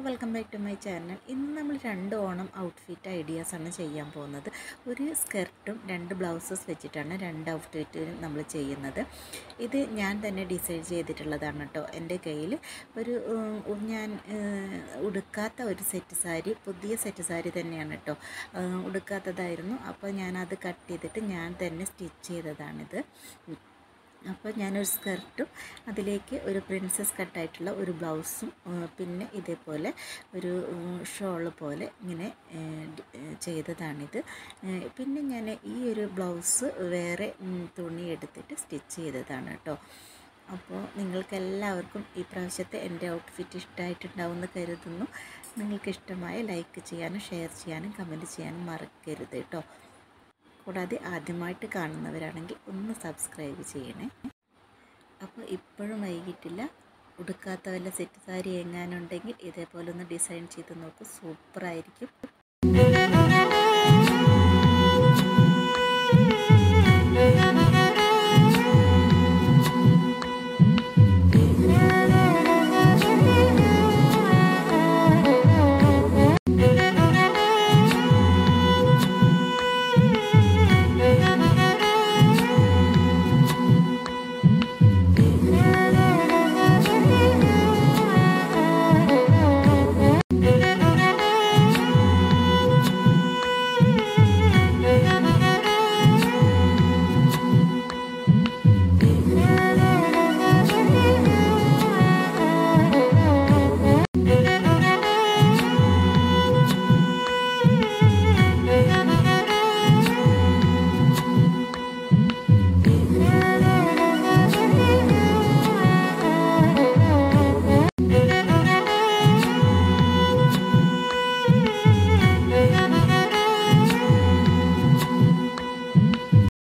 welcome back to my channel ഇന്ന് നമ്മൾ രണ്ട് ഓണം ഔട്ട്ഫിറ്റ് ഐഡിയാസാണ് ചെയ്യാൻ പോകുന്നത് ഒരു സ്കർട്ടും രണ്ട് ബ്ലൗസസ് വെച്ചിട്ടാണ് രണ്ട് ഔട്ട്ഫിറ്റും നമ്മൾ ചെയ്യുന്നത് ഇത് ഞാൻ തന്നെ ഡിസൈൻ ചെയ്തിട്ടുള്ളതാണ് കേട്ടോ എൻ്റെ കയ്യിൽ ഒരു ഉം, ഞാൻ ഏഹ്, ഉടുക്കാത്ത ഒരു സെറ്റ് സാരി പുതിയ സെറ്റ് സാരി തന്നെയാണ് കേട്ടോ ഏഹ്, ഉടുക്കാത്തതായിരുന്നു അപ്പോൾ ഞാനത് കട്ട് ചെയ്തിട്ട് ഞാൻ തന്നെ സ്റ്റിച്ച് ചെയ്തതാണിത് അപ്പോൾ ഞാനൊരു സ്കർട്ടും അതിലേക്ക് ഒരു പ്രിൻസസ് കട്ടായിട്ടുള്ള ഒരു ബ്ലൗസും ആ, പിന്നെ ഇതേപോലെ ഒരു ഷോള് പോലെ ഇങ്ങനെ ഏ, ഡി- ഏ, ചെയ്തതാണിത് ഏ, പിന്നെ ഞാൻ ഈ ഒരു ബ്ലൗസ് വേറെ ഉം, തുണി എടുത്തിട്ട് സ്റ്റിച്ച് ചെയ്തതാണ് കേട്ടോ അപ്പോൾ നിങ്ങൾക്ക് എല്ലാവർക്കും ഈ പ്രാവശ്യത്തെ എൻ്റെ ഔട്ട്ഫിറ്റ് ഇഷ്ടമായിട്ടുണ്ടാവുമെന്ന് കരുതുന്നു നിങ്ങൾക്ക് ഇഷ്ടമായ ലൈക്ക് ചെയ്യാനും ഷെയർ ചെയ്യാനും കമൻറ്റ് ചെയ്യാനും മറക്കരുത് കേട്ടോ കൂടാതെ ആദ്യമായിട്ട് കാണുന്നവരാണെങ്കിൽ ഒന്ന് സബ്സ്ക്രൈബ് ചെയ്യണേ അപ്പോൾ ഇപ്പോഴും വൈകിട്ടില്ല ഉടുക്കാത്ത വല്ല സെറ്റ് സാരി എങ്ങാനുണ്ടെങ്കിൽ ഇതേപോലെ ഒന്ന് ഡിസൈൻ ചെയ്ത് നോക്കൂ സൂപ്പറായിരിക്കും